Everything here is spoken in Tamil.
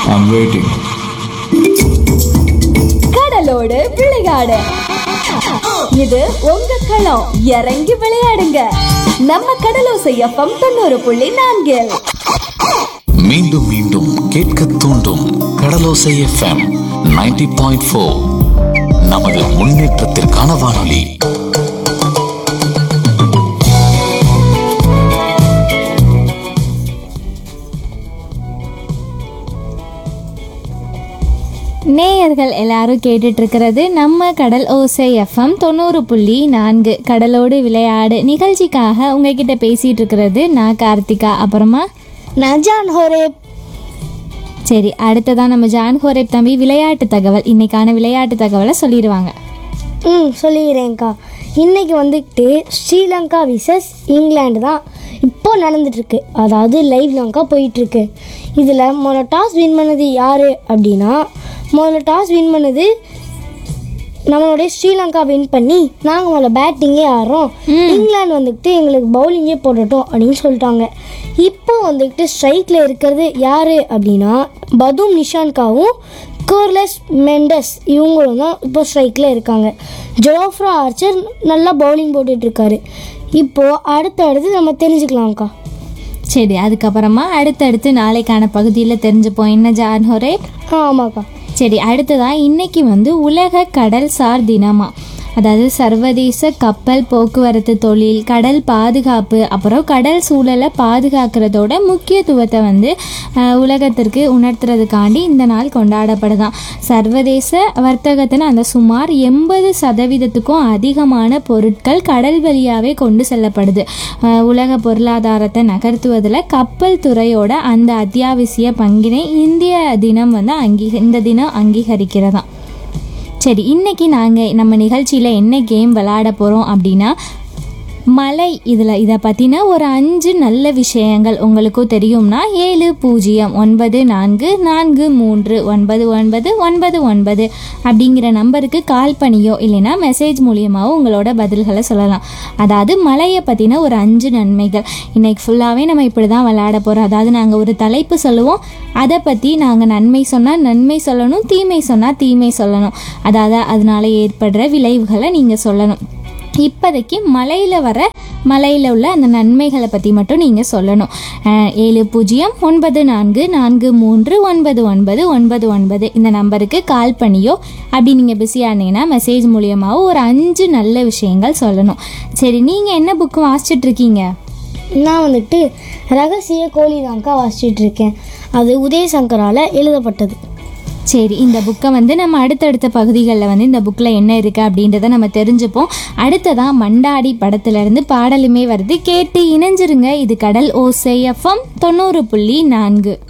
I'm waiting. கடலோடு விளையாடு இது உங்க களம் இறங்கி விளையாடுங்க நம்ம கடலோசை எஃப்எம் தொண்ணூறு புள்ளி நான்கில் மீண்டும் மீண்டும் கேட்க தூண்டும் கடலோசை எஃப்எம் 90.4 பாயிண்ட் நமது முன்னேற்றத்திற்கான வானொலி நேயர்கள் எல்லாரும் கேட்டுட்டு இருக்கிறது நம்ம கடல் ஓசை எஃப்எம் தொண்ணூறு புள்ளி நான்கு கடலோடு விளையாடு நிகழ்ச்சிக்காக உங்ககிட்ட பேசிட்டு இருக்கிறது நான் கார்த்திகா அப்புறமா நஜான் ஹோரேப் சரி அடுத்ததான் நம்ம ஜான் ஹோரேப் தம்பி விளையாட்டு தகவல் இன்னைக்கான விளையாட்டு தகவலை சொல்லிடுவாங்க ம் சொல்லிடுறேன்க்கா இன்னைக்கு வந்துட்டு ஸ்ரீலங்கா விசஸ் இங்கிலாந்து தான் இப்போ நடந்துட்டுருக்கு அதாவது லைவ்லங்கா போயிட்டுருக்கு இதில் முதல்ல டாஸ் வின் பண்ணது யார் அப்படின்னா முதல்ல டாஸ் வின் பண்ணது நம்மளுடைய ஸ்ரீலங்கா வின் பண்ணி நாங்கள் முதல்ல பேட்டிங்கே ஆடுறோம் இங்கிலாந்து வந்துக்கிட்டு எங்களுக்கு பவுலிங்கே போடட்டும் அப்படின்னு சொல்லிட்டாங்க இப்போ வந்துக்கிட்டு ஸ்ட்ரைக்கில் இருக்கிறது யார் அப்படின்னா பதும் நிஷான்காவும் கோர்லெஸ் மெண்டஸ் இவங்களும் தான் இப்போ ஸ்ட்ரைக்கில் இருக்காங்க ஜோஃப்ரா ஆர்ச்சர் நல்லா பவுலிங் போட்டுட்ருக்காரு இப்போது அடுத்து அடுத்து நம்ம தெரிஞ்சுக்கலாம்க்கா சரி அதுக்கப்புறமா அடுத்தடுத்து நாளைக்கான பகுதியில் தெரிஞ்சுப்போம் என்ன ஜான் ஹோரேப் ஆ ஆமாக்கா சரி அடுத்ததா இன்னைக்கு வந்து உலக கடல்சார் தினமா அதாவது சர்வதேச கப்பல் போக்குவரத்து தொழில் கடல் பாதுகாப்பு அப்புறம் கடல் சூழலை பாதுகாக்கிறதோட முக்கியத்துவத்தை வந்து அஹ், உலகத்திற்கு உணர்த்துறதுக்காண்டி இந்த நாள் கொண்டாடப்படுதாம் சர்வதேச வர்த்தகத்தின் அந்த சுமார் எண்பது சதவீதத்துக்கும் அதிகமான பொருட்கள் கடல் வழியாகவே கொண்டு செல்லப்படுது அஹ், உலக பொருளாதாரத்தை நகர்த்துவதில் கப்பல் துறையோட அந்த அத்தியாவசிய பங்கினை இந்திய தினம் வந்து அங்கீக இந்த தினம் அங்கீகரிக்கிறதாம் சரி இன்னைக்கு நாங்கள் நம்ம நிகழ்ச்சியில் என்ன கேம் விளையாட போகிறோம் அப்படின்னா மலை இதில் இதை பற்றின ஒரு அஞ்சு நல்ல விஷயங்கள் உங்களுக்கும் தெரியும்னா ஏழு பூஜ்ஜியம் ஒன்பது நான்கு நான்கு மூன்று ஒன்பது ஒன்பது ஒன்பது ஒன்பது அப்படிங்கிற நம்பருக்கு கால் பண்ணியோ இல்லைன்னா மெசேஜ் மூலியமாகவோ உங்களோட பதில்களை சொல்லலாம் அதாவது மலையை பற்றின ஒரு அஞ்சு நன்மைகள் இன்னைக்கு ஃபுல்லாகவே நம்ம இப்படி தான் விளையாட போகிறோம் அதாவது நாங்கள் ஒரு தலைப்பு சொல்லுவோம் அதை பற்றி நாங்கள் நன்மை சொன்னால் நன்மை சொல்லணும் தீமை சொன்னால் தீமை சொல்லணும் அதாவது அதனால ஏற்படுற விளைவுகளை நீங்கள் சொல்லணும் இப்போதைக்கு மலையில் வர மலையில் உள்ள அந்த நன்மைகளை பற்றி மட்டும் நீங்கள் சொல்லணும் அஹ், ஏழு பூஜ்ஜியம் ஒன்பது நான்கு நான்கு மூன்று ஒன்பது ஒன்பது ஒன்பது ஒன்பது இந்த நம்பருக்கு கால் பண்ணியோ அப்படி நீங்கள் பிஸியாக இருந்தீங்கன்னா மெசேஜ் மூலியமாகவோ ஒரு அஞ்சு நல்ல விஷயங்கள் சொல்லணும் சரி நீங்கள் என்ன புக்கு வாசிச்சுட்டு இருக்கீங்க நான் வந்துட்டு ரகசிய கோழி தாங்க்கா வாசிச்சுட்டு இருக்கேன் அது உதயசங்கரால் எழுதப்பட்டது சரி இந்த புக்கை வந்து நம்ம அடுத்தடுத்த பகுதிகளில் வந்து இந்த புக்கில் என்ன இருக்குது அப்படின்றத நம்ம தெரிஞ்சுப்போம் அடுத்ததான் மண்டாடி படத்துலேருந்து பாடலுமே வருது கேட்டு இணைஞ்சிருங்க இது கடல் ஓசை எஃப்எம் தொண்ணூறு புள்ளி நான்கு